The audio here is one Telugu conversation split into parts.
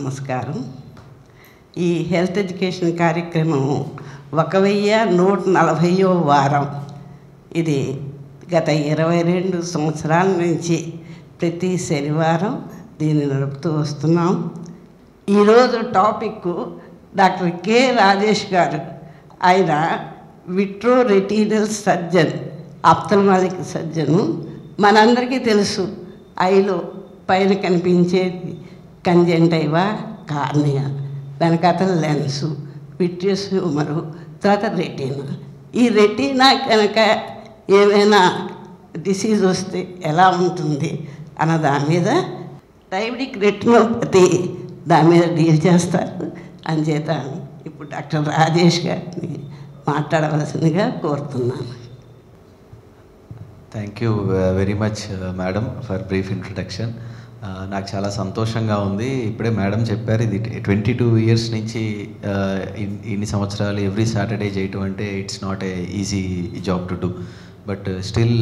నమస్కారం ఈ హెల్త్ ఎడ్యుకేషన్ కార్యక్రమం ఒక వెయ్యి నూట నలభైయో వారం ఇది గత ఇరవై రెండు సంవత్సరాల నుంచి ప్రతి శనివారం దీన్ని నడుపుతూ వస్తున్నాం ఈరోజు topic doctor K Rajesh garu ఆయన vitreo retinal surgeon ophthalmic surgeon మనందరికీ తెలుసు ఐలో పైన కనిపించేది కంజెంటైవా కార్నియా వెనకాతల లెన్సు విట్రియస్ హ్యూమరు తర్వాత రెటీనా ఈ రెటీనా కనుక ఏమైనా డిసీజ్ వస్తే ఎలా ఉంటుంది అన్న దాని మీద డయాబెటిక్ రెటినోపతి దాని మీద డీల్ చేస్తారు అంచేత ఇప్పుడు డాక్టర్ రాజేష్ గారిని మాట్లాడవలసిందిగా కోరుతున్నాను thank you very much madam for brief introduction నాకు చాలా సంతోషంగా ఉంది ఇప్పుడే మేడం చెప్పారు ఇది ట్వంటీ టూ ఇయర్స్ నుంచి uh, ఇన్- ఇన్ని సంవత్సరాలు ఎవ్రీ సాటర్డే చేయటం అంటే it's not a easy job to do but still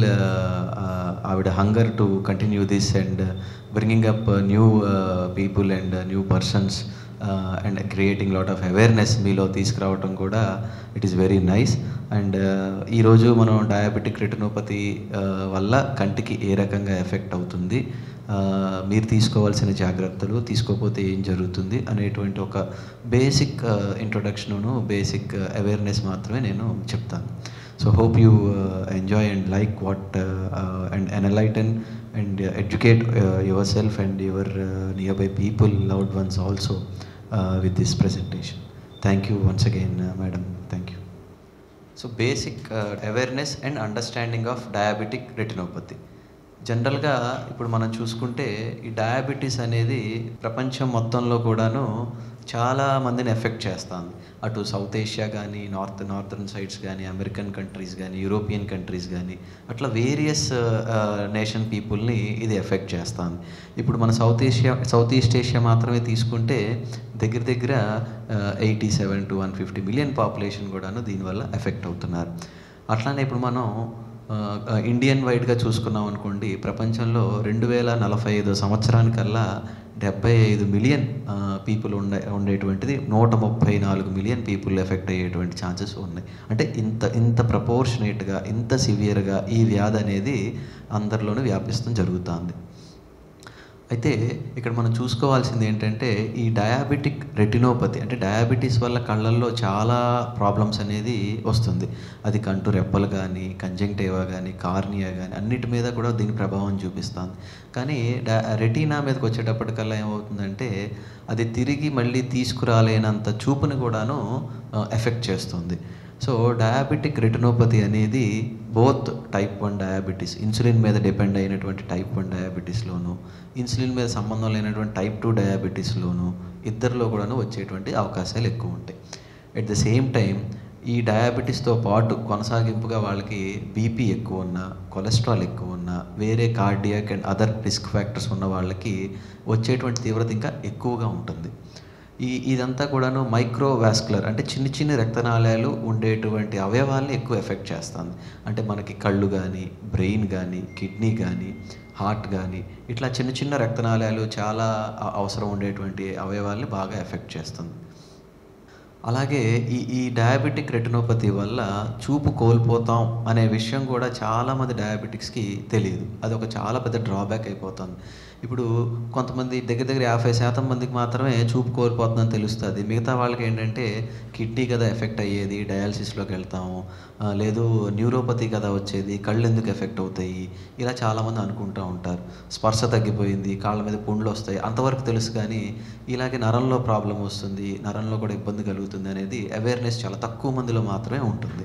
ఆవిడ hunger to continue this and bringing up new people and new persons and creating lot of awareness మీలో తీసుకురావటం కూడా it is very nice and ఈరోజు మనం డయాబెటిక్ రెటినోపతి వల్ల కంటికి ఏ రకంగా ఎఫెక్ట్ అవుతుంది uh, మీరు తీసుకోవాల్సిన జాగ్రత్తలు తీసుకోకపోతే ఏం జరుగుతుంది అనేటువంటి ఒక బేసిక్ ఇంట్రొడక్షను బేసిక్ అవేర్నెస్ మాత్రమే నేను చెప్తాను so hope you enjoy and like what and enlighten and educate yourself and your nearby people loved ones also with this presentation thank you once again madam thank you so basic awareness and understanding of diabetic retinopathy జనరల్గా ఇప్పుడు మనం చూసుకుంటే ఈ డయాబెటీస్ అనేది ప్రపంచం మొత్తంలో కూడాను చాలా మందిని ఎఫెక్ట్ చేస్తుంది అటు సౌత్ ఏషియా కానీ నార్త్ నార్థర్న్ సైడ్స్ కానీ అమెరికన్ కంట్రీస్ కానీ యూరోపియన్ కంట్రీస్ కానీ అట్లా వేరియస్ నేషన్ పీపుల్ని ఇది ఎఫెక్ట్ చేస్తుంది ఇప్పుడు మన South Asia South East Asia మాత్రమే తీసుకుంటే దగ్గర దగ్గర eighty seven to one fifty million population కూడాను దీనివల్ల ఎఫెక్ట్ అవుతున్నారు అట్లానే ఇప్పుడు మనం ఆ, ఇండియన్ వైడ్గా చూసుకున్నాం అనుకోండి ప్రపంచంలో రెండు వేల నలభై ఐదు సంవత్సరానికల్లా డెబ్బై ఐదు మిలియన్ పీపుల్ ఉండే ఉండేటువంటిది నూట ముప్పై నాలుగు మిలియన్ పీపుల్ ఎఫెక్ట్ అయ్యేటువంటి ఛాన్సెస్ ఉన్నాయి అంటే ఇంత ఇంత ప్రపోర్షనేట్గా ఇంత సివియర్గా ఈ వ్యాధి అనేది అందరిలోనూ వ్యాపిస్తూ జరుగుతుంది అయితే ఇక్కడ మనం చూసుకోవాల్సింది ఏంటంటే ఈ డయాబెటిక్ రెటినోపతి అంటే డయాబెటీస్ వల్ల కళ్ళల్లో చాలా ప్రాబ్లమ్స్ అనేది వస్తుంది అది కంటు రెప్పలు కానీ కంజంక్టివా కానీ కార్నియా కానీ అన్నిటి మీద కూడా దీని ప్రభావం చూపిస్తుంది కానీ డా రెటీనా మీదకి వచ్చేటప్పటికల్లా ఏమవుతుందంటే అది తిరిగి మళ్ళీ తీసుకురాలేనంత చూపుని కూడాను ఎఫెక్ట్ చేస్తుంది సో డయాబెటిక్ రెటినోపతి అనేది both type one diabetes insulin మీద డిపెండ్ అయినటువంటి టైప్ వన్ డయాబెటీస్లోను ఇన్సులిన్ మీద సంబంధం లేనటువంటి టైప్ టూ డయాబెటీస్లోను ఇద్దరిలో కూడాను వచ్చేటువంటి అవకాశాలు ఎక్కువ ఉంటాయి ఎట్ ద సేమ్ టైం ఈ డయాబెటీస్తో పాటు కొనసాగింపుగా వాళ్ళకి బీపీ ఎక్కువ ఉన్నా కొలెస్ట్రాల్ ఎక్కువ ఉన్నా వేరే cardiac and other risk factors ఉన్న వాళ్ళకి వచ్చేటువంటి తీవ్రత ఇంకా ఎక్కువగా ఉంటుంది ఈ ఇదంతా కూడాను మైక్రోవాస్కులర్ అంటే చిన్న చిన్న రక్తనాళాలు ఉండేటువంటి అవయవాల్ని ఎక్కువ ఎఫెక్ట్ చేస్తుంది అంటే మనకి కళ్ళు కానీ బ్రెయిన్ కానీ కిడ్నీ కానీ హార్ట్ కానీ ఇట్లా చిన్న చిన్న రక్తనాళాలు చాలా అ- అవసరం ఉండేటువంటి అవయవాల్ని బాగా ఎఫెక్ట్ చేస్తుంది అలాగే ఈ ఈ డయాబెటిక్ రెటినోపతి వల్ల చూపు కోల్పోతాం అనే విషయం కూడా చాలామంది డయాబెటిక్స్కి తెలియదు అది ఒక చాలా పెద్ద డ్రాబ్యాక్ అయిపోతుంది ఇప్పుడు కొంతమంది దగ్గర దగ్గర యాభై శాతం మందికి మాత్రమే చూపు కోల్పోతుందని తెలుస్తుంది మిగతా వాళ్ళకి ఏంటంటే కిడ్నీ కదా ఎఫెక్ట్ అయ్యేది డయాలసిస్లోకి వెళ్తాము ఆ, లేదు న్యూరోపతి కదా వచ్చేది కళ్ళు ఎందుకు ఎఫెక్ట్ అవుతాయి ఇలా చాలామంది అనుకుంటూ ఉంటారు స్పర్శ తగ్గిపోయింది కాళ్ళ మీద పుండ్లు వస్తాయి అంతవరకు తెలుసు కానీ ఇలాగే నరంలో ప్రాబ్లం వస్తుంది నరంలో కూడా ఇబ్బంది కలుగుతుంది అనేది అవేర్నెస్ చాలా తక్కువ మందిలో మాత్రమే ఉంటుంది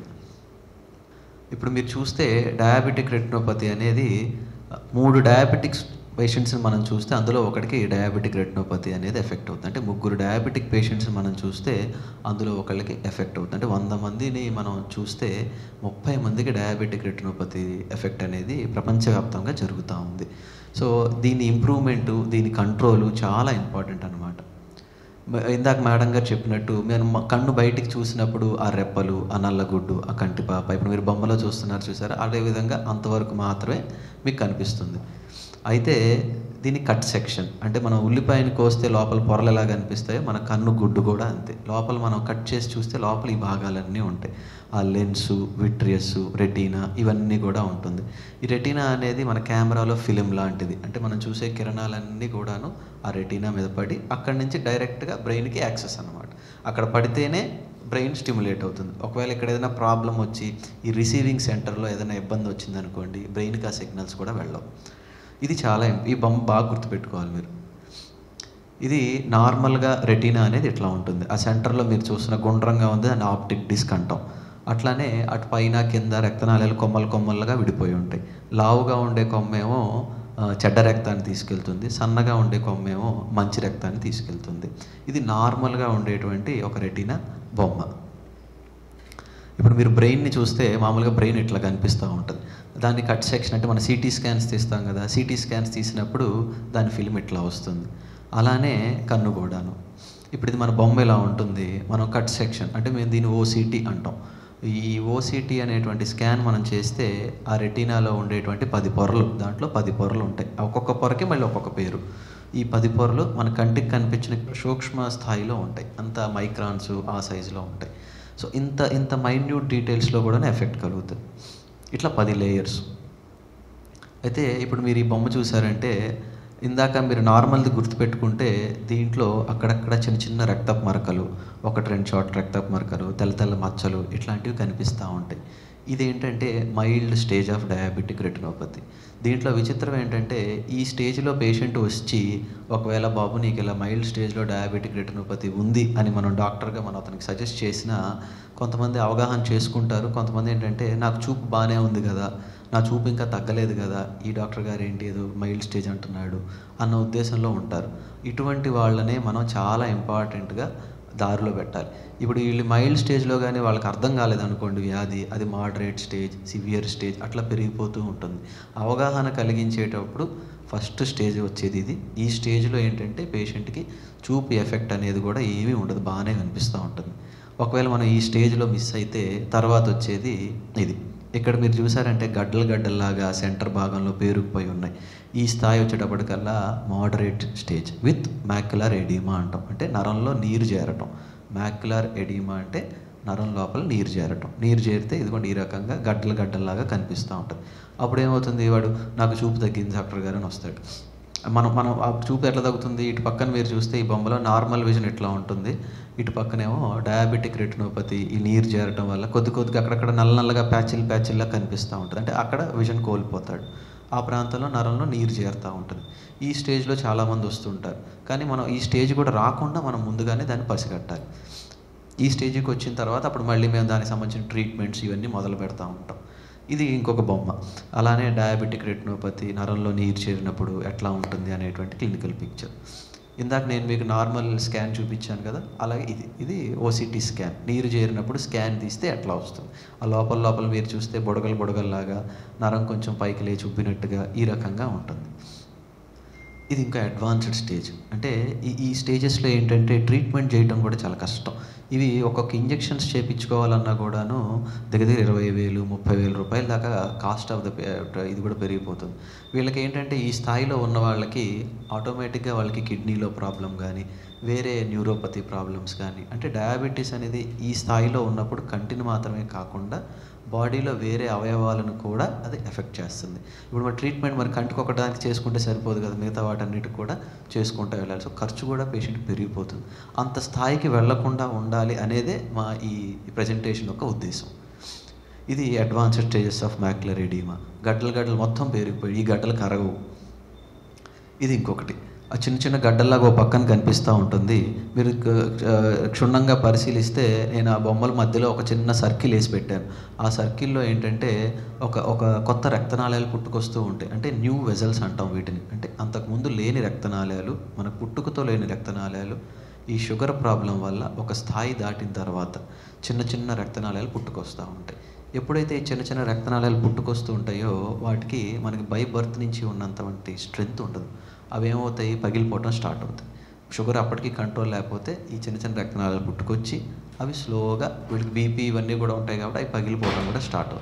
ఇప్పుడు మీరు చూస్తే డయాబెటిక్ రెటినోపతి అనేది ఆ, మూడు డయాబెటిక్స్ పేషెంట్స్ని మనం చూస్తే అందులో ఒకటికి డయాబెటిక్ రెటినోపతి అనేది ఎఫెక్ట్ అవుతుంది అంటే ముగ్గురు డయాబెటిక్ పేషెంట్స్ని మనం చూస్తే అందులో ఒకళ్ళకి ఎఫెక్ట్ అవుతుంది అంటే వంద మందిని మనం చూస్తే ముప్పై మందికి డయాబెటిక్ రెటినోపతి ఎఫెక్ట్ అనేది ప్రపంచవ్యాప్తంగా జరుగుతూ ఉంది సో దీని ఇంప్రూవ్మెంటు దీని కంట్రోలు చాలా ఇంపార్టెంట్ అనమాట మ- ఇందాక మేడం గారు చెప్పినట్టు మేము మ- కన్ను బయటికి చూసినప్పుడు ఆ రెప్పలు ఆ నల్లగుడ్డు ఆ కంటిపాప ఇప్పుడు మీరు బొమ్మలో చూస్తున్నారు చూసారా అదే విధంగా అంతవరకు మాత్రమే మీకు కనిపిస్తుంది అయితే దీన్ని కట్ సెక్షన్ అంటే మనం ఉల్లిపాయని కోస్తే లోపల పొరలు ఎలా కనిపిస్తాయో మన కన్ను గుడ్డు కూడా అంతే లోపల మనం కట్ చేసి చూస్తే లోపల ఈ భాగాలన్నీ ఉంటాయి ఆ లెన్సు విట్రియస్ రెటీనా ఇవన్నీ కూడా ఉంటుంది ఈ రెటీనా అనేది మన కెమెరాలో ఫిలిం లాంటిది అంటే మనం చూసే కిరణాలన్నీ కూడాను ఆ రెటీనా మీద పడి అక్కడి నుంచి డైరెక్ట్గా బ్రెయిన్కి యాక్సెస్ అన్నమాట అక్కడ పడితేనే బ్రెయిన్ స్టిమ్యులేట్ అవుతుంది ఒకవేళ ఇక్కడ ఏదైనా ప్రాబ్లం వచ్చి ఈ రిసీవింగ్ సెంటర్లో ఏదైనా ఇబ్బంది వచ్చిందనుకోండి బ్రెయిన్కి ఆ సిగ్నల్స్ కూడా వెళ్ళవు ఇది చాలా ఇం- ఈ బొమ్మ బాగా గుర్తుపెట్టుకోవాలి మీరు ఇది నార్మల్గా రెటీనా అనేది ఇట్లా ఉంటుంది ఆ సెంటర్లో మీరు చూస్తున్న గుండ్రంగా ఉంది దాన్ని ఆప్టిక్ డిస్క్ అంటాం అట్లానే అటు పైన కింద రక్తనాళాలు కొమ్మలు కొమ్మలుగా విడిపోయి ఉంటాయి లావుగా ఉండే కొమ్మేమో ఆ, చెడ్డ రక్తాన్ని తీసుకెళ్తుంది సన్నగా ఉండే కొమ్మేమో మంచి రక్తాన్ని తీసుకెళ్తుంది ఇది నార్మల్గా ఉండేటువంటి ఒక రెటీనా బొమ్మ ఇప్పుడు మీరు బ్రెయిన్ని చూస్తే మామూలుగా బ్రెయిన్ ఇట్లా కనిపిస్తూ ఉంటుంది దాన్ని కట్ సెక్షన్ అంటే మనం సిటీ స్కాన్స్ తీస్తాం కదా సిటీ స్కాన్స్ తీసినప్పుడు దాని ఫిల్మ్ ఇట్లా వస్తుంది అలానే కన్ను కూడాను ఇప్పుడు ఇది మన బొమ్మ ఇలా ఉంటుంది మనం కట్ సెక్షన్ అంటే మేము దీన్ని ఓసిటీ అంటాం ఈ ఓసిటీ అనేటువంటి స్కాన్ మనం చేస్తే ఆ రెటీనాలో ఉండేటువంటి పది పొరలు దాంట్లో పది పొరలు ఉంటాయి ఒక్కొక్క పొరకి మళ్ళీ ఒక్కొక్క పేరు ఈ పది పొరలు మన కంటికి కనిపించిన సూక్ష్మ స్థాయిలో ఉంటాయి అంత మైక్రాన్స్ ఆ సైజులో ఉంటాయి సో ఇంత ఇంత మైన్యూట్ డీటెయిల్స్లో కూడా ఎఫెక్ట్ కలుగుతుంది ఇట్లా పది లేయర్స్ అయితే ఇప్పుడు మీరు ఈ బొమ్మ చూసారంటే ఇందాక మీరు నార్మల్ది గుర్తుపెట్టుకుంటే దీంట్లో అక్కడక్కడ చిన్న చిన్న రక్తపు మరకలు ఒకటి రెండు చోట్ల రక్తపు మరకలు తెల్ల తెల్ల మచ్చలు ఇట్లాంటివి కనిపిస్తూ ఉంటాయి ఇదేంటంటే mild stage of diabetic retinopathy దీంట్లో విచిత్రం ఏంటంటే ఈ స్టేజ్లో పేషెంట్ వచ్చి ఒకవేళ బాబు నీకు ఇలా మైల్డ్ స్టేజ్లో డయాబెటిక్ రెటినోపతి ఉంది అని మనం డాక్టర్గా మనం అతనికి సజెస్ట్ చేసినా కొంతమంది అవగాహన చేసుకుంటారు కొంతమంది ఏంటంటే నాకు చూపు బాగానే ఉంది కదా నా చూపు ఇంకా తగ్గలేదు కదా ఈ డాక్టర్ గారు ఏంటి ఏదో మైల్డ్ స్టేజ్ అంటున్నాడు అన్న ఉద్దేశంలో ఉంటారు ఇటువంటి వాళ్ళనే మనం చాలా ఇంపార్టెంట్గా దారిలో పెట్టాలి ఇప్పుడు వీళ్ళు మైల్డ్ స్టేజ్లో కానీ వాళ్ళకి అర్థం కాలేదనుకోండి వ్యాధి అది మోడరేట్ స్టేజ్ సివియర్ స్టేజ్ అట్లా పెరిగిపోతూ ఉంటుంది అవగాహన కలిగించేటప్పుడు ఫస్ట్ స్టేజ్ వచ్చేది ఇది ఈ స్టేజ్లో ఏంటంటే పేషెంట్కి చూపు ఎఫెక్ట్ అనేది కూడా ఏమీ ఉండదు బాగానే కనిపిస్తూ ఉంటుంది ఒకవేళ మనం ఈ స్టేజ్లో మిస్ అయితే తర్వాత వచ్చేది ఇది ఇక్కడ మీరు చూసారంటే గడ్డలు గడ్డల్లాగా సెంటర్ భాగంలో పేరుకుపోయి ఉన్నాయి ఈ స్థాయి వచ్చేటప్పటికల్లా moderate stage with macular oedema అంటాం అంటే నరంలో నీరు చేరటం మ్యాక్యులర్ ఎడీమా అంటే నరం లోపల నీరు చేరటం నీరు చేరితే ఇదిగోండి ఈ రకంగా గడ్డలు గడ్డల్లాగా కనిపిస్తూ ఉంటుంది అప్పుడు ఏమవుతుంది వాడు నాకు చూపు తగ్గింది డాక్టర్ గారు అని వస్తాడు మనం మనం ఆ చూపు ఎట్లా తగ్గుతుంది ఇటు పక్కన మీరు చూస్తే ఈ బొమ్మలో నార్మల్ విజన్ ఎట్లా ఉంటుంది ఇటు పక్కనేమో డయాబెటిక్ రెటినోపతి ఈ నీరు చేరటం వల్ల కొద్ది కొద్దిగా అక్కడక్కడ నల్ల నల్లగా ప్యాచిల్ ప్యాచిల్లా కనిపిస్తూ ఉంటుంది అంటే అక్కడ విజన్ కోల్పోతాడు ఆ ప్రాంతంలో నరంలో నీరు చేరుతూ ఉంటుంది ఈ స్టేజ్లో చాలామంది వస్తుంటారు కానీ మనం ఈ స్టేజ్ కూడా రాకుండా మనం ముందుగానే దాన్ని పసిగట్టాలి ఈ స్టేజ్కి వచ్చిన తర్వాత అప్పుడు మళ్ళీ మేము దానికి సంబంధించిన ట్రీట్మెంట్స్ ఇవన్నీ మొదలు పెడతా ఉంటాం ఇది ఇంకొక బొమ్మ అలానే డయాబెటిక్ రెటినోపతి నరంలో నీరు చేరినప్పుడు ఎట్లా ఉంటుంది అనేటువంటి క్లినికల్ పిక్చర్ ఇందాక నేను మీకు నార్మల్ స్కాన్ చూపించాను కదా అలాగే ఇది ఇది ఓసిటీ స్కాన్ నీరు చేరినప్పుడు స్కాన్ తీస్తే ఎట్లా వస్తుంది ఆ లోపల లోపల మీరు చూస్తే బుడగలు బుడగల్లాగా నరం కొంచెం పైకి లేచి ఉబ్బినట్టుగా ఈ రకంగా ఉంటుంది ఇది ఇంకా అడ్వాన్స్డ్ స్టేజ్ అంటే ఈ ఈ స్టేజెస్లో ఏంటంటే ట్రీట్మెంట్ చేయడం కూడా చాలా కష్టం ఇవి ఒక్కొక్క ఇంజెక్షన్స్ చేయించుకోవాలన్నా కూడాను దగ్గర దగ్గర ఇరవై వేలు ముప్పై వేల రూపాయల దాకా కాస్ట్ ఆఫ్ ద ఇది కూడా పెరిగిపోతుంది వీళ్ళకి ఏంటంటే ఈ స్థాయిలో ఉన్న వాళ్ళకి ఆటోమేటిక్గా వాళ్ళకి కిడ్నీలో ప్రాబ్లం కానీ వేరే న్యూరోపతి ప్రాబ్లమ్స్ కానీ అంటే డయాబెటీస్ అనేది ఈ స్థాయిలో ఉన్నప్పుడు కంటిని మాత్రమే కాకుండా బాడీలో వేరే అవయవాలను కూడా అది ఎఫెక్ట్ చేస్తుంది ఇప్పుడు మన ట్రీట్మెంట్ మరి కంటికి ఒకదానికి చేసుకుంటే సరిపోదు కదా మిగతా వాటన్నిటికి కూడా చేసుకుంటూ వెళ్ళాలి సో ఖర్చు కూడా పేషెంట్ పెరిగిపోతుంది అంత స్థాయికి వెళ్లకుండా ఉండాలి అనేదే మా ఈ ప్రజెంటేషన్ యొక్క ఉద్దేశం ఇది advanced stages of macular oedema గడ్డలు గడ్డలు మొత్తం పెరిగిపోయి ఈ గడ్డలు కరగవు ఇది ఇంకొకటి ఆ చిన్న చిన్న గడ్డల్లాగా ఒక పక్కన కనిపిస్తూ ఉంటుంది మీరు క- ఆ, క్షుణ్ణంగా పరిశీలిస్తే నేను ఆ బొమ్మల మధ్యలో ఒక చిన్న సర్కిల్ వేసి పెట్టాను ఆ సర్కిల్లో ఏంటంటే ఒక ఒక కొత్త రక్తనాళాలు పుట్టుకొస్తూ ఉంటాయి అంటే న్యూ వెజల్స్ అంటాం వీటిని అంటే అంతకుముందు లేని రక్తనాళాలు మన పుట్టుకతో లేని రక్తనాళాలు ఈ షుగర్ ప్రాబ్లం వల్ల ఒక స్థాయి దాటిన తర్వాత చిన్న చిన్న రక్తనాళాలు పుట్టుకొస్తూ ఉంటాయి ఎప్పుడైతే ఈ చిన్న చిన్న రక్తనాళాలు పుట్టుకొస్తూ ఉంటాయో వాటికి మనకి బై బర్త్ నుంచి ఉన్నంతవంటి స్ట్రెంగ్త్ ఉండదు అవి ఏమవుతాయి పగిలిపోవడం స్టార్ట్ అవుతాయి షుగర్ అప్పటికి కంట్రోల్ లేకపోతే ఈ చిన్న చిన్న రక్తనాళాలు పుట్టుకొచ్చి అవి స్లోగా వీటికి బీపీ ఇవన్నీ కూడా ఉంటాయి కాబట్టి అవి పగిలిపోవడం కూడా స్టార్ట్ అవుతుంది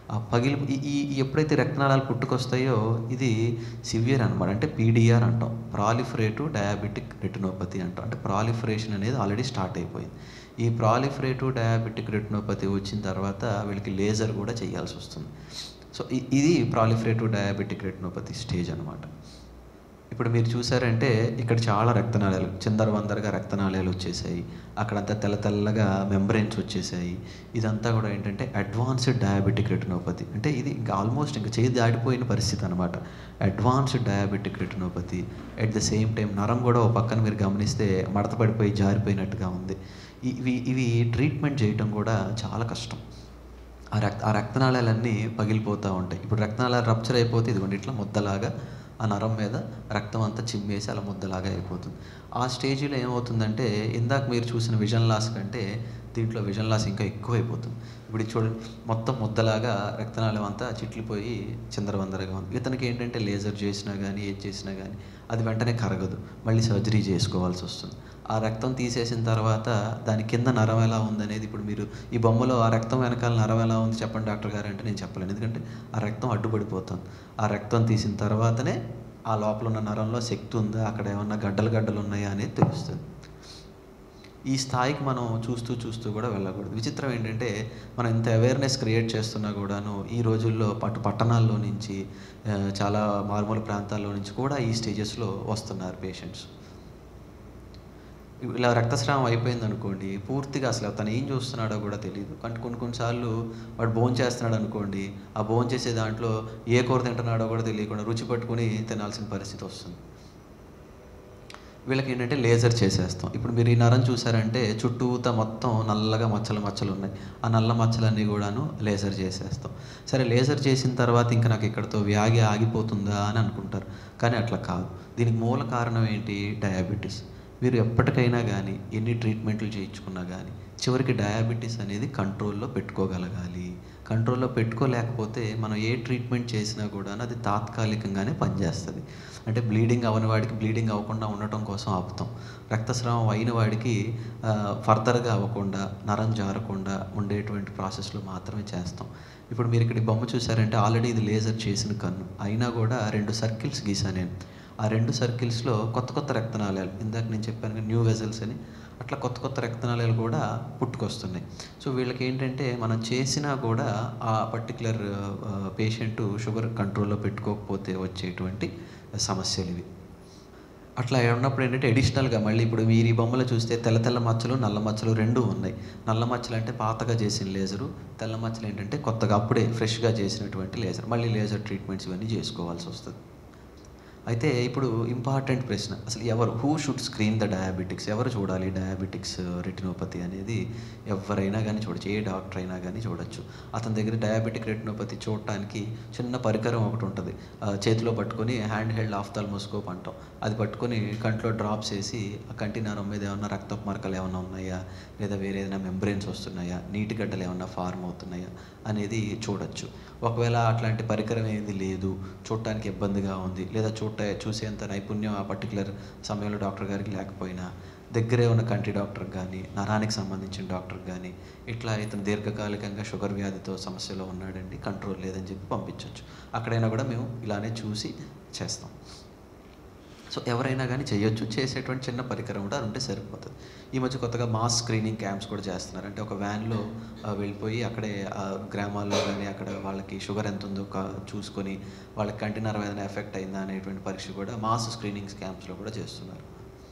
ఆ పగిలి ఈ ఈ- ఈ ఎప్పుడైతే రక్తనాళాలు పుట్టుకొస్తాయో ఇది సివియర్ అనమాట అంటే పీడిఆర్ అంటాం ప్రాలిఫరేటివ్ డయాబెటిక్ రెటినోపతి అంటాం అంటే ప్రాలిఫరేషన్ అనేది ఆల్రెడీ స్టార్ట్ అయిపోయింది ఈ ప్రాలిఫరేటివ్ డయాబెటిక్ రెటినోపతి వచ్చిన తర్వాత వీళ్ళకి లేజర్ కూడా చేయాల్సి వస్తుంది సో ఇ- ఇది ప్రాలిఫరేటివ్ డయాబెటిక్ రెటినోపతి స్టేజ్ అనమాట ఇప్పుడు మీరు చూసారంటే ఇక్కడ చాలా రక్తనాళాలు చిందర వందరగా రక్తనాళాలు వచ్చేసాయి అక్కడంతా తెల్ల తెల్లగా మెంబ్రెయిన్స్ వచ్చేసాయి ఇదంతా కూడా ఏంటంటే అడ్వాన్స్డ్ డయాబెటిక్ రెటినోపతి అంటే ఇది ఇంకా ఆల్మోస్ట్ ఇంకా చేయి దాడిపోయిన పరిస్థితి అనమాట advanced diabetic retinopathy at the same time నరం కూడా ఒక పక్కన మీరు గమనిస్తే మడత పడిపోయి జారిపోయినట్టుగా ఉంది ఇవి ఇవి ట్రీట్మెంట్ చేయటం కూడా చాలా కష్టం ఆ రక్త ఆ రక్తనాళాలన్నీ పగిలిపోతూ ఉంటాయి ఇప్పుడు రక్తనాళాలు రప్చర్ అయిపోతే ఇదిగోండి ఇట్లా ముద్దలాగా ఆ నరం మీద రక్తం అంతా చిమ్మేసి అలా ముద్దలాగా అయిపోతుంది ఆ స్టేజ్లో ఏమవుతుందంటే ఇందాక మీరు చూసిన విజన్ లాస్ కంటే దీంట్లో విజన్ లాస్ ఇంకా ఎక్కువ అయిపోతుంది ఇప్పుడు ఇది చూడండి మొత్తం ముద్దలాగా రక్తనాళం అంతా చిట్లిపోయి చిందరవందరగా ఉంది ఇతనికి ఏంటంటే లేజర్ చేసినా కానీ ఏది చేసినా కానీ అది వెంటనే కరగదు మళ్ళీ సర్జరీ చేసుకోవాల్సి వస్తుంది ఆ రక్తం తీసేసిన తర్వాత దాని కింద నరం ఎలా ఉందనేది ఇప్పుడు మీరు ఈ బొమ్మలో ఆ రక్తం వెనకాల నరం ఎలా ఉంది చెప్పండి డాక్టర్ గారు అంటే నేను చెప్పలేను ఎందుకంటే ఆ రక్తం అడ్డుపడిపోతుంది ఆ రక్తం తీసిన తర్వాతనే ఆ లోపల ఉన్న నరంలో శక్తి ఉందా అక్కడ ఏమన్నా గడ్డలు గడ్డలు ఉన్నాయా అనేది తెలుస్తుంది ఈ స్థాయికి మనం చూస్తూ చూస్తూ కూడా వెళ్ళకూడదు విచిత్రం ఏంటంటే మనం ఇంత అవేర్నెస్ క్రియేట్ చేస్తున్నా కూడాను ఈ రోజుల్లో పట్టు పట్టణాల్లో నుంచి ఆ, చాలా మారుమూల ప్రాంతాల్లో నుంచి కూడా ఈ స్టేజెస్లో వస్తున్నారు పేషెంట్స్ ఇలా రక్తస్రావం అయిపోయింది అనుకోండి పూర్తిగా అసలు తను ఏం చూస్తున్నాడో కూడా తెలియదు కానీ కొన్ని కొన్నిసార్లు వాడు భోజనం చేస్తున్నాడు అనుకోండి ఆ భోజనం చేసే దాంట్లో ఏ కూర తింటున్నాడో కూడా తెలియకుండా రుచి పట్టుకుని తినాల్సిన పరిస్థితి వస్తుంది వీళ్ళకి ఏంటంటే లేజర్ చేసేస్తాం ఇప్పుడు మీరు ఈ నరం చూసారంటే చుట్టూతా మొత్తం నల్లగా మచ్చలు మచ్చలు ఉన్నాయి ఆ నల్ల మచ్చలన్నీ కూడాను లేజర్ చేసేస్తాం సరే లేజర్ చేసిన తర్వాత ఇంకా నాకు ఇక్కడతో వ్యాధి ఆగిపోతుందా అని అనుకుంటారు కానీ అట్లా కాదు దీనికి మూల కారణం ఏంటి డయాబెటీస్ మీరు ఎప్పటికైనా కానీ ఎన్ని ట్రీట్మెంట్లు చేయించుకున్నా కానీ చివరికి డయాబెటీస్ అనేది కంట్రోల్లో పెట్టుకోగలగాలి కంట్రోల్లో పెట్టుకోలేకపోతే మనం ఏ ట్రీట్మెంట్ చేసినా కూడా అది తాత్కాలికంగానే పనిచేస్తుంది అంటే బ్లీడింగ్ అవని వాడికి బ్లీడింగ్ అవ్వకుండా ఉండటం కోసం ఆపుతాం రక్తస్రావం అయిన వాడికి ఆ, ఫర్దర్గా అవ్వకుండా నరం జారకుండా ఉండేటువంటి ప్రాసెస్లో మాత్రమే చేస్తాం ఇప్పుడు మీరు ఇక్కడ ఈ బొమ్మ చూసారంటే ఆల్రెడీ ఇది లేజర్ చేసిన కన్ను అయినా కూడా రెండు సర్కిల్స్ గీసా నేను ఆ రెండు సర్కిల్స్లో కొత్త కొత్త రక్తనాళాలు ఇందాక నేను చెప్పాను న్యూ వెజల్స్ అని అట్లా కొత్త కొత్త రక్తనాళాలు కూడా పుట్టుకొస్తున్నాయి సో వీళ్ళకి ఏంటంటే మనం చేసినా కూడా ఆ పర్టికులర్ పేషెంట్ షుగర్ కంట్రోల్లో పెట్టుకోకపోతే వచ్చేటువంటి సమస్యలు ఇవి అట్లా ఉన్నప్పుడు ఏంటంటే అడిషనల్గా మళ్ళీ ఇప్పుడు మీరు ఈ బొమ్మలు చూస్తే తెల్ల తెల్ల మచ్చలు నల్ల మచ్చలు రెండు ఉన్నాయి నల్ల మచ్చలు అంటే పాతగా చేసిన లేజరు తెల్ల మచ్చలు ఏంటంటే కొత్తగా అప్పుడే ఫ్రెష్గా చేసినటువంటి లేజర్ మళ్ళీ లేజర్ ట్రీట్మెంట్స్ ఇవన్నీ చేసుకోవాల్సి వస్తుంది అయితే ఇప్పుడు ఇంపార్టెంట్ ప్రశ్న అసలు ఎవరు who should screen the diabetics ఎవరు చూడాలి డయాబెటిక్స్ రెటినోపతి అనేది ఎవరైనా కానీ చూడొచ్చు ఏ డాక్టర్ అయినా కానీ చూడొచ్చు అతని దగ్గర డయాబెటిక్ రెటినోపతి చూడటానికి చిన్న పరికరం ఒకటి ఉంటుంది ఆ, చేతిలో పట్టుకొని హ్యాండ్ హెల్డ్ ఆఫ్థాల్మోస్కోప్ అంటాం అది పట్టుకొని కంట్లో డ్రాప్స్ వేసి ఆ కంటి నరం మీద ఏమన్నా రక్తపు మరకలు ఏమైనా ఉన్నాయా లేదా వేరే ఏదైనా మెంబ్రెయిన్స్ వస్తున్నాయా నీటి గడ్డలు ఏమన్నా ఫార్మ్ అవుతున్నాయా అనేది చూడొచ్చు ఒకవేళ అట్లాంటి పరికరం ఏది లేదు చూడటానికి ఇబ్బందిగా ఉంది లేదా చూడ చూసేంత నైపుణ్యం ఆ పర్టికులర్ సమయంలో డాక్టర్ గారికి లేకపోయినా దగ్గరే ఉన్న కంటి డాక్టర్ కానీ నరానికి సంబంధించిన డాక్టర్ కానీ ఇట్లా ఇతను దీర్ఘకాలికంగా షుగర్ వ్యాధితో సమస్యలో ఉన్నాడండి కంట్రోల్ లేదని చెప్పి పంపించవచ్చు అక్కడైనా కూడా మేము ఇలానే చూసి చేస్తాం సో ఎవరైనా కానీ చేయొచ్చు చేసేటువంటి చిన్న పరికరం కూడా అది ఉంటే సరిపోతుంది ఈ మధ్య కొత్తగా మాస్ స్క్రీనింగ్ క్యాంప్స్ కూడా చేస్తున్నారు అంటే ఒక వ్యాన్లో ఆ, వెళ్ళిపోయి అక్కడే ఆ గ్రామాల్లో కానీ అక్కడ వాళ్ళకి షుగర్ ఎంత ఉందో కా- చూసుకొని వాళ్ళకి కంటి నరం ఏదైనా ఎఫెక్ట్ అయిందా అనేటువంటి పరీక్ష కూడా మాస్ స్క్రీనింగ్ క్యాంప్స్లో కూడా చేస్తున్నారు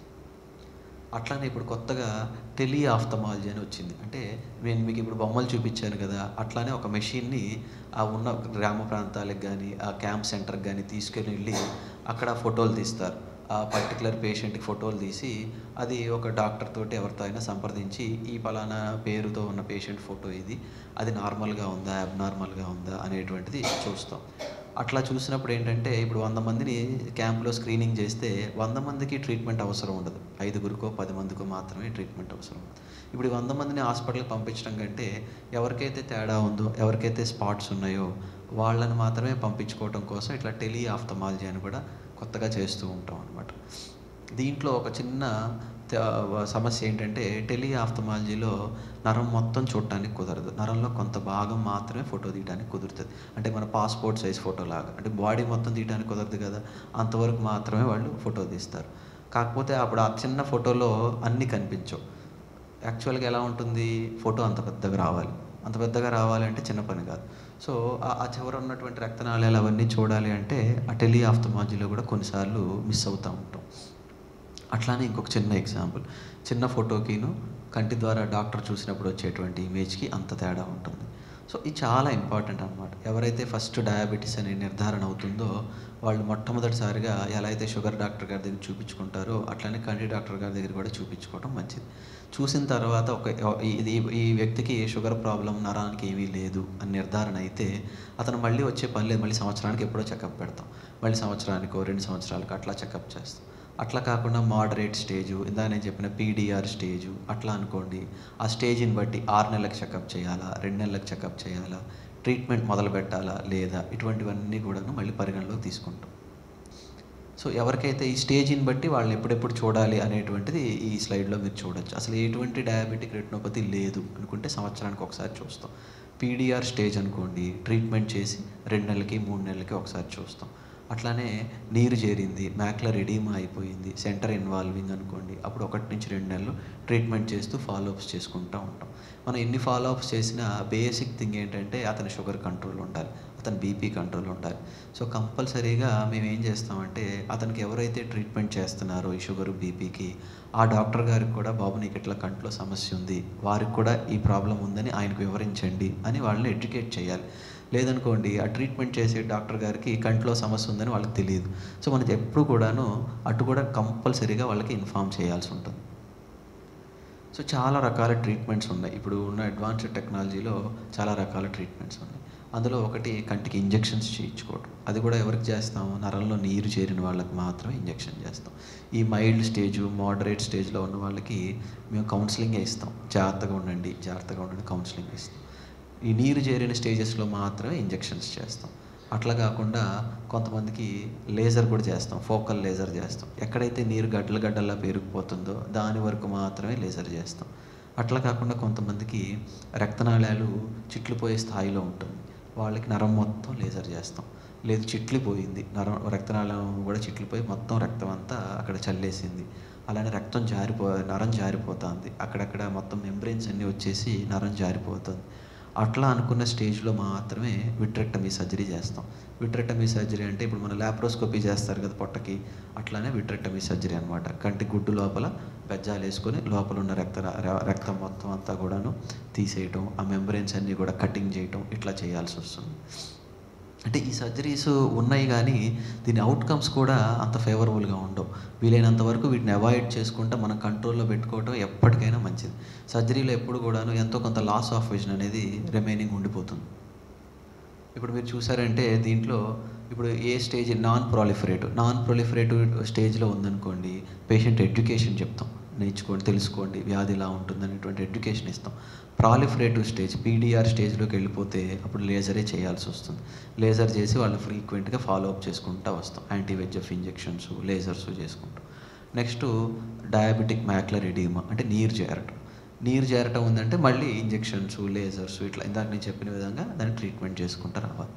అట్లానే ఇప్పుడు కొత్తగా టెలి ఆఫ్థమాలజీ అని వచ్చింది అంటే నేను మీకు ఇప్పుడు బొమ్మలు చూపించాను కదా అట్లానే ఒక మెషిన్ని ఆ ఉన్న గ్రామ ప్రాంతాలకు కానీ ఆ క్యాంప్ సెంటర్కి కానీ తీసుకెళ్ళి వెళ్ళి అక్కడ ఫోటోలు తీస్తారు ఆ పర్టికులర్ పేషెంట్కి ఫోటోలు తీసి అది ఒక డాక్టర్ తోటి ఎవరితో అయినా సంప్రదించి ఈ పలానా పేరుతో ఉన్న పేషెంట్ ఫోటో ఇది అది నార్మల్గా ఉందా అబ్నార్మల్గా ఉందా అనేటువంటిది చూస్తాం అట్లా చూసినప్పుడు ఏంటంటే ఇప్పుడు వంద మందిని క్యాంప్లో స్క్రీనింగ్ చేస్తే వంద మందికి ట్రీట్మెంట్ అవసరం ఉండదు ఐదుగురికో పది మందికో మాత్రమే ట్రీట్మెంట్ అవసరం ఉంటుంది ఇప్పుడు ఈ వంద మందిని హాస్పిటల్కి పంపించడం కంటే ఎవరికైతే తేడా ఉందో ఎవరికైతే స్పాట్స్ ఉన్నాయో వాళ్ళని మాత్రమే పంపించుకోవడం కోసం ఇట్లా టెలి ఆఫ్థమాలజీ అని కూడా కొత్తగా చేస్తూ ఉంటాం అనమాట దీంట్లో ఒక చిన్న త- సమస్య ఏంటంటే టెలి ఆఫ్థమాలజీలో నరం మొత్తం చూడటానికి కుదరదు నరంలో కొంత భాగం మాత్రమే ఫోటో తీయడానికి కుదురుతుంది అంటే మన పాస్పోర్ట్ సైజ్ ఫోటో లాగా అంటే బాడీ మొత్తం తీయడానికి కుదరదు కదా అంతవరకు మాత్రమే వాళ్ళు ఫోటో తీస్తారు కాకపోతే అప్పుడు ఆ చిన్న ఫోటోలో అన్నీ కనిపించవు యాక్చువల్గా ఎలా ఉంటుంది ఫోటో అంత పెద్దగా రావాలి అంత పెద్దగా రావాలంటే చిన్న పని కాదు సో ఆ- ఆ చివర ఉన్నటువంటి రక్తనాళాలు అవన్నీ చూడాలి అంటే ఆ టెలి ఆఫ్థమాలజీలో కూడా కొన్నిసార్లు మిస్ అవుతూ ఉంటాం అట్లానే ఇంకొక చిన్న ఎగ్జాంపుల్ చిన్న ఫోటోకిను కంటి ద్వారా డాక్టర్ చూసినప్పుడు వచ్చేటువంటి ఇమేజ్కి అంత తేడా ఉంటుంది సో ఇది చాలా ఇంపార్టెంట్ అనమాట ఎవరైతే ఫస్ట్ డయాబెటీస్ అనే నిర్ధారణ అవుతుందో వాళ్ళు మొట్టమొదటిసారిగా ఎలా అయితే షుగర్ డాక్టర్ గారి దగ్గర చూపించుకుంటారో అట్లానే కంటి డాక్టర్ గారి దగ్గర కూడా చూపించుకోవడం మంచిది చూసిన తర్వాత ఒక ఇది ఈ వ్యక్తికి షుగర్ ప్రాబ్లం నరానికి ఏమీ లేదు అని నిర్ధారణ అయితే అతను మళ్ళీ వచ్చే పని లేదు మళ్ళీ సంవత్సరానికి ఎప్పుడో చెకప్ పెడతాం మళ్ళీ సంవత్సరానికో రెండు సంవత్సరాలకు అట్లా చెకప్ చేస్తాం అట్లా కాకుండా మోడరేట్ స్టేజు ఇందాక నేను చెప్పిన పీడిఆర్ స్టేజు అట్లా అనుకోండి ఆ స్టేజ్ని బట్టి ఆరు నెలలకు చెకప్ చేయాలా రెండు నెలలకు చెకప్ చేయాలా ట్రీట్మెంట్ మొదలు పెట్టాలా లేదా ఇటువంటివన్నీ కూడాను మళ్ళీ పరిగణలోకి తీసుకుంటాం సో ఎవరికైతే ఈ స్టేజ్ని బట్టి వాళ్ళని ఎప్పుడెప్పుడు చూడాలి అనేటువంటిది ఈ స్లైడ్లో మీరు చూడొచ్చు అసలు ఎటువంటి డయాబెటిక్ రెటినోపతి లేదు అనుకుంటే సంవత్సరానికి ఒకసారి చూస్తాం పీడిఆర్ స్టేజ్ అనుకోండి ట్రీట్మెంట్ చేసి రెండు నెలలకి మూడు నెలలకి ఒకసారి చూస్తాం అట్లానే నీరు చేరింది మ్యాక్లర్ ఎడీమా అయిపోయింది సెంటర్ ఇన్వాల్వింగ్ అనుకోండి అప్పుడు ఒకటి నుంచి రెండు నెలలు ట్రీట్మెంట్ చేస్తూ ఫాలోఅప్స్ చేసుకుంటూ ఉంటాం మనం ఎన్ని ఫాలోఅప్స్ చేసినా బేసిక్ థింగ్ ఏంటంటే అతని షుగర్ కంట్రోల్ ఉండాలి అతని బీపీ కంట్రోల్ ఉండాలి సో కంపల్సరీగా మేము ఏం చేస్తామంటే అతనికి ఎవరైతే ట్రీట్మెంట్ చేస్తున్నారో ఈ షుగర్ బీపీకి ఆ డాక్టర్ గారికి కూడా బాబు నీకు ఇట్లా కంట్లో సమస్య ఉంది వారికి కూడా ఈ ప్రాబ్లం ఉందని ఆయనకు వివరించండి అని వాళ్ళని ఎడ్యుకేట్ చేయాలి లేదనుకోండి ఆ ట్రీట్మెంట్ చేసే డాక్టర్ గారికి కంట్లో సమస్య ఉందని వాళ్ళకి తెలియదు సో మనకి ఎప్పుడు కూడాను అటు కూడా కంపల్సరీగా వాళ్ళకి ఇన్ఫామ్ చేయాల్సి ఉంటుంది సో చాలా రకాల ట్రీట్మెంట్స్ ఉన్నాయి ఇప్పుడు ఉన్న అడ్వాన్స్డ్ టెక్నాలజీలో చాలా రకాల ట్రీట్మెంట్స్ ఉన్నాయి అందులో ఒకటి కంటికి ఇంజెక్షన్స్ చేయించుకోవడం అది కూడా ఎవరికి చేస్తాం నరంలో నీరు చేరిన వాళ్ళకి మాత్రమే ఇంజెక్షన్ చేస్తాం ఈ మైల్డ్ స్టేజ్ మోడరేట్ స్టేజ్లో ఉన్న వాళ్ళకి మేము కౌన్సిలింగే ఇస్తాం జాగ్రత్తగా ఉండండి జాగ్రత్తగా ఉండండి కౌన్సిలింగ్ ఇస్తాం ఈ నీరు చేరిన స్టేజెస్లో మాత్రమే ఇంజెక్షన్స్ చేస్తాం అట్లా కాకుండా కొంతమందికి లేజర్ కూడా చేస్తాం ఫోకల్ లేజర్ చేస్తాం ఎక్కడైతే నీరు గడ్డల గడ్డల్లా పేరుకుపోతుందో దాని వరకు మాత్రమే లేజర్ చేస్తాం అట్లా కాకుండా కొంతమందికి రక్తనాళాలు చిట్లిపోయే స్థాయిలో ఉంటుంది వాళ్ళకి నరం మొత్తం లేజర్ చేస్తాం లేదు చిట్లిపోయింది నరం రక్తనాళం కూడా చిట్లిపోయి మొత్తం రక్తం అంతా అక్కడ చల్లేసింది అలానే రక్తం జారిపో నరం జారిపోతుంది అక్కడక్కడ మొత్తం మెంబ్రెయిన్స్ అన్నీ వచ్చేసి నరం జారిపోతుంది అట్లా అనుకున్న స్టేజ్లో మాత్రమే విట్రెక్టమీ సర్జరీ చేస్తాం విట్రెక్టమీ సర్జరీ అంటే ఇప్పుడు మన ల్యాప్రోస్కోపీ చేస్తారు కదా పొట్టకి అట్లానే విట్రెక్టమీ సర్జరీ అనమాట కంటి గుడ్డు లోపల బెజ్జాలు వేసుకొని లోపల ఉన్న రక్త ర- రక్తం మొత్తం అంతా కూడాను తీసేయటం ఆ మెంబ్రెయిన్స్ అన్నీ కూడా కటింగ్ చేయటం ఇట్లా చేయాల్సి వస్తుంది అంటే ఈ సర్జరీస్ ఉన్నాయి కానీ దీని అవుట్కమ్స్ కూడా అంత ఫేవరబుల్గా ఉండవు వీలైనంత వరకు వీటిని అవాయిడ్ చేసుకుంటే మనం కంట్రోల్లో పెట్టుకోవడం ఎప్పటికైనా మంచిది సర్జరీలో ఎప్పుడు కూడాను ఎంతో కొంత లాస్ ఆఫ్ విజన్ అనేది రిమైనింగ్ ఉండిపోతుంది ఇప్పుడు మీరు చూసారంటే దీంట్లో ఇప్పుడు ఏ stage non proliferative non proliferative స్టేజ్లో ఉందనుకోండి పేషెంట్ ఎడ్యుకేషన్ చెప్తాం నేర్చుకోండి తెలుసుకోండి వ్యాధి ఇలా ఉంటుంది అనేటువంటి ఎడ్యుకేషన్ ఇస్తాం ప్రాలిఫరేటివ్ స్టేజ్ పీడిఆర్ స్టేజ్లోకి వెళ్ళిపోతే అప్పుడు లేజరే చేయాల్సి వస్తుంది లేజర్ చేసి వాళ్ళు ఫ్రీక్వెంట్గా ఫాలో అప్ చేసుకుంటూ వస్తాం యాంటీవెజ్ఎఫ్ ఇంజెక్షన్స్ లేజర్స్ చేసుకుంటాం నెక్స్ట్ డయాబెటిక్ మ్యాక్లర్ ఎడీమా అంటే నీరు చేరటం నీరు చేరటం ఉందంటే మళ్ళీ ఇంజెక్షన్స్ లేజర్స్ ఇట్లా ఇందాక నేను చెప్పిన విధంగా దాన్ని ట్రీట్మెంట్ చేసుకుంటూ రావాలి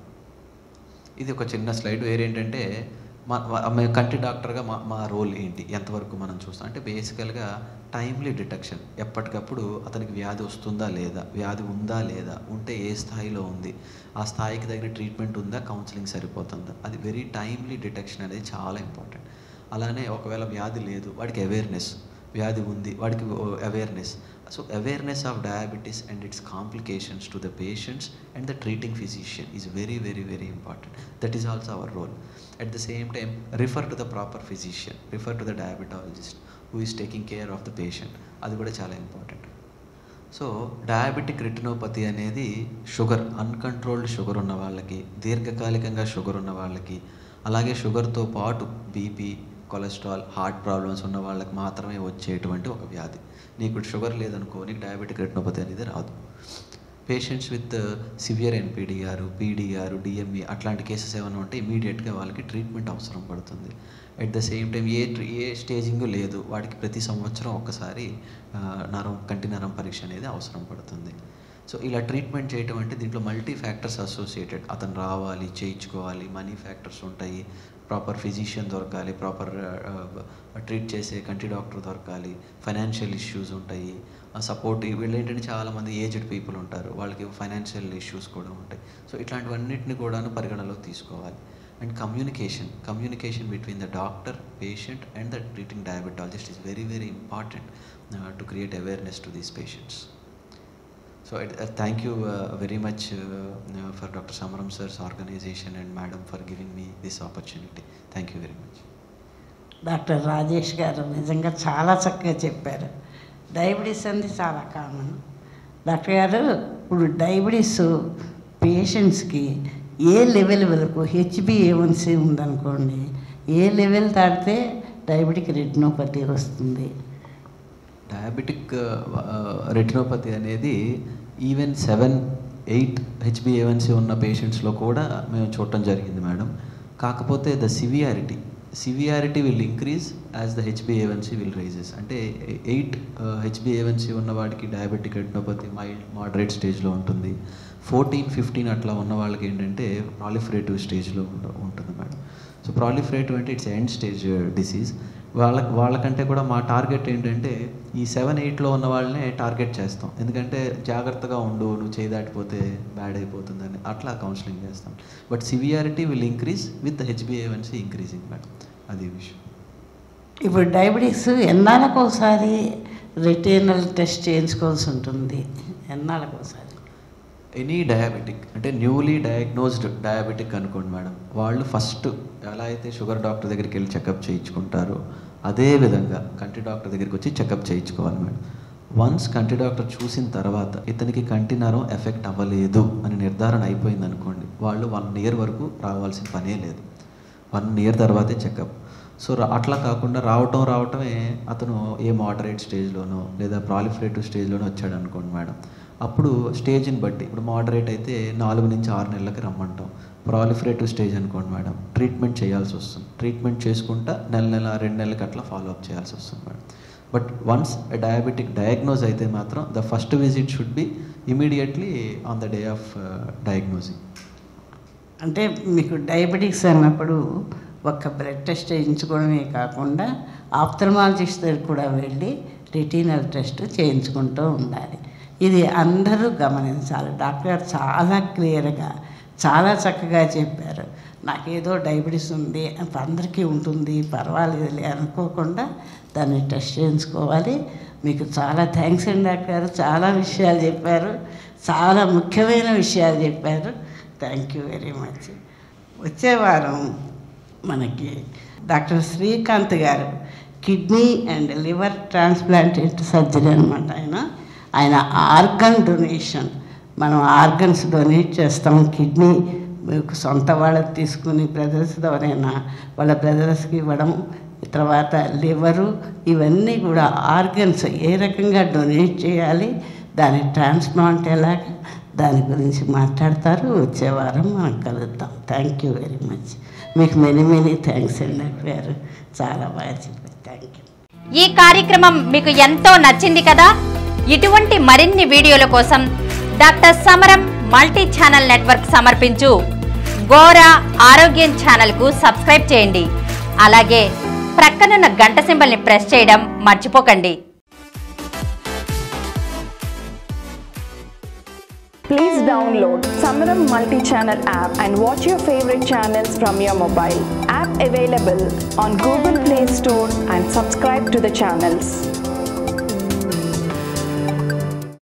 ఇది ఒక చిన్న స్లైడ్ వేరేంటంటే మా మా- మేము కంటి డాక్టర్గా మా మా రోల్ ఏంటి ఎంతవరకు మనం చూస్తాం అంటే బేసికల్గా టైమ్లీ డిటెక్షన్ ఎప్పటికప్పుడు అతనికి వ్యాధి వస్తుందా లేదా వ్యాధి ఉందా లేదా ఉంటే ఏ స్థాయిలో ఉంది ఆ స్థాయికి తగిన ట్రీట్మెంట్ ఉందా కౌన్సిలింగ్ సరిపోతుందా అది వెరీ టైమ్లీ డిటెక్షన్ అనేది చాలా ఇంపార్టెంట్ అలానే ఒకవేళ వ్యాధి లేదు వాడికి అవేర్నెస్ వ్యాధి ఉంది వాడికి awareness so awareness of diabetes and its complications to the patients and the treating physician is very very very important that is also our role at the same time refer to the proper physician refer to the diabetologist who is taking care of the patient అది కూడా చాలా ఇంపార్టెంట్ సో డయాబెటిక్ రెటినోపతి అనేది షుగర్ అన్కంట్రోల్డ్ షుగర్ ఉన్న వాళ్ళకి దీర్ఘకాలికంగా షుగర్ ఉన్న వాళ్ళకి అలాగే షుగర్తో పాటు బీపీ కొలెస్ట్రాల్ హార్ట్ ప్రాబ్లమ్స్ ఉన్న వాళ్ళకి మాత్రమే వచ్చేటువంటి ఒక వ్యాధి నీకు షుగర్ లేదనుకో నీకు డయాబెటిక్ రెటినోపతి అనేది రాదు patients with severe NPDR PDR DME అట్లాంటి కేసెస్ ఏమైనా ఉంటే ఇమీడియట్గా వాళ్ళకి ట్రీట్మెంట్ అవసరం పడుతుంది అట్ ద సేమ్ టైం ఏ ట్రీ- ఏ స్టేజింగ్ లేదు వాటికి ప్రతి సంవత్సరం ఒక్కసారి ఆ, నరం కంటి నరం పరీక్ష అనేది అవసరం పడుతుంది సో ఇలా ట్రీట్మెంట్ చేయటం అంటే దీంట్లో మల్టీ ఫ్యాక్టర్స్ అసోసియేటెడ్ అతను రావాలి చేయించుకోవాలి మనీ ఫ్యాక్టర్స్ ఉంటాయి ప్రాపర్ ఫిజిషియన్ దొరకాలి ప్రాపర్ ట్రీట్ చేసే కంటి డాక్టర్ దొరకాలి ఫైనాన్షియల్ ఇష్యూస్ ఉంటాయి సపోర్ట్ వీళ్ళు ఏంటంటే చాలామంది ఏజ్డ్ పీపుల్ ఉంటారు వాళ్ళకి ఫైనాన్షియల్ ఇష్యూస్ కూడా ఉంటాయి సో ఇట్లాంటివన్నిటిని కూడాను పరిగణలోకి తీసుకోవాలి and communication communication between the doctor patient and the treating diabetologist is very very important to create awareness to these patients So I, uh, thank you uh, very much uh, uh, for Dr. Samaram sir's organization and madam for giving me this opportunity. Thank you very much. Doctor Rajesh garu నిజంగా చాలా చక్కగా చెప్పారు డయాబెటీస్ అనేది చాలా కామన్ డాక్టర్ గారు ఇప్పుడు డయాబెటీస్ పేషెంట్స్కి ఏ లెవెల్ వరకు హెచ్బిఏవన్సీ ఉందనుకోండి ఏ లెవెల్ దాటితే డయాబెటిక్ రెటినోపతి వస్తుంది డయాబెటిక్ రెటినోపతి అనేది ఈవెన్ సెవెన్ ఎయిట్ హెచ్బిఏవన్సీ ఉన్న పేషెంట్స్లో కూడా మేము చూడటం జరిగింది మేడం కాకపోతే the severity severity will increase as the H B A one C will rises అంటే ఎయిట్ హెచ్బిఏవన్సీ ఉన్న వాడికి డయాబెటిక్ రెటినోపతి మైల్డ్ మోడరేట్ స్టేజ్లో ఉంటుంది ఫోర్టీన్ ఫిఫ్టీన్ అట్లా ఉన్న వాళ్ళకి ఏంటంటే ప్రాలిఫరేటివ్ స్టేజ్లో ఉంటుంది మేడం సో ప్రాలిఫరేటివ్ అంటే ఇట్స్ ఎండ్ స్టేజ్ డిసీజ్ వాళ్ళ వాళ్ళకంటే కూడా మా టార్గెట్ ఏంటంటే ఈ సెవెన్ ఎయిట్లో ఉన్న వాళ్ళనే టార్గెట్ చేస్తాం ఎందుకంటే జాగ్రత్తగా ఉండు నువ్వు చేయి దాటిపోతే బ్యాడ్ అయిపోతుందని అట్లా కౌన్సిలింగ్ చేస్తాం but severity will increase with హెచ్బిఏవన్సీ ఇంక్రీజింగ్ మేడం అది విషయం ఇప్పుడు డయాబెటీస్ ఎన్నాళ్ళకు ఒకసారి రెటీనల్ టెస్ట్ చేయించుకోవాల్సి ఉంటుంది ఎన్నాళ్ళకు ఒకసారి ఎనీ డయాబెటిక్ అంటే న్యూలీ డయాగ్నోజ్డ్ డయాబెటిక్ అనుకోండి మేడం వాళ్ళు ఫస్ట్ ఎలా అయితే షుగర్ డాక్టర్ దగ్గరికి వెళ్ళి చెకప్ చేయించుకుంటారో అదే విధంగా కంటి డాక్టర్ దగ్గరికి వచ్చి చెకప్ చేయించుకోవాలి మేడం వన్స్ కంటి డాక్టర్ చూసిన తర్వాత ఇతనికి కంటి నరం ఎఫెక్ట్ అవ్వలేదు అని నిర్ధారణ అయిపోయింది అనుకోండి వాళ్ళు వన్ ఇయర్ వరకు రావాల్సిన పనే లేదు వన్ ఇయర్ తర్వాతే చెకప్ సో రా- అట్లా కాకుండా రావటం రావటమే అతను ఏ మోడరేట్ స్టేజ్లోనో లేదా ప్రాలిఫరేటివ్ స్టేజ్లోనో వచ్చాడు అనుకోండి మేడం అప్పుడు స్టేజ్ని బట్టి ఇప్పుడు మోడరేట్ అయితే నాలుగు నుంచి ఆరు నెలలకి రమ్మంటాం ప్రాలిఫరేటివ్ స్టేజ్ అనుకోండి మేడం ట్రీట్మెంట్ చేయాల్సి వస్తుంది ట్రీట్మెంట్ చేసుకుంటా నెల నెల రెండు నెలలకి అట్లా ఫాలో అప్ చేయాల్సి వస్తుంది madam but once diabetic diagnose అయితే మాత్రం the first visit should be immediately on the day of diagnosing అంటే మీకు డయాబెటిక్స్ అన్నప్పుడు ఒక్క బ్లడ్ టెస్ట్ చేయించుకోవడమే కాకుండా ఆప్థల్మాలజిస్ట్ దగ్గర కూడా వెళ్ళి రెటీనల్ టెస్ట్ చేయించుకుంటూ ఉండాలి ఇది అందరూ గమనించాలి డాక్టర్ గారు చాలా క్లియర్గా చాలా చక్కగా చెప్పారు నాకేదో డయాబెటీస్ ఉంది అంత అందరికీ ఉంటుంది పర్వాలేదులే అనుకోకుండా దాన్ని టెస్ట్ చేయించుకోవాలి మీకు చాలా థ్యాంక్స్ అండి డాక్టర్ గారు చాలా విషయాలు చెప్పారు చాలా ముఖ్యమైన విషయాలు చెప్పారు థ్యాంక్ యూ వెరీ మచ్ వచ్చే వారం మనకి doctor Srikanth garu kidney and liver transplant surgery అనమాట ఆయన ఆయన ఆర్గన్ డొనేషన్ మనం ఆర్గన్స్ డొనేట్ చేస్తాం కిడ్నీ మీకు సొంత వాళ్ళకి తీసుకుని బ్రదర్స్ ఎవరైనా వాళ్ళ బ్రదర్స్కి ఇవ్వడం తర్వాత లివరు ఇవన్నీ కూడా ఆర్గన్స్ ఏ రకంగా డొనేట్ చేయాలి దాని ట్రాన్స్ప్లాంట్ ఎలాగ దాని గురించి మాట్లాడతారు వచ్చే వారం మనం కలుద్దాం థ్యాంక్ యూ వెరీ మచ్ మీకు మెనీ మెనీ థ్యాంక్స్ అండి డాక్టర్ గారు చాలా బాగా చెప్పారు థ్యాంక్ యూ ఈ కార్యక్రమం మీకు ఎంతో నచ్చింది కదా ఇటువంటి మరిన్ని వీడియోల కోసం డాక్టర్ సమరం మల్టీ ఛానల్ నెట్వర్క్ సమర్పించు గోరా ఆరోగ్యం ఛానల్కు సబ్స్క్రైబ్ చేయండి అలాగే ప్రక్కనున్న గంట సింబల్ని ప్రెస్ చేయడం మర్చిపోకండి Please download Samaram multi-channel app and watch your favorite channels from your mobile. App available on Google Play Store and subscribe to the channels.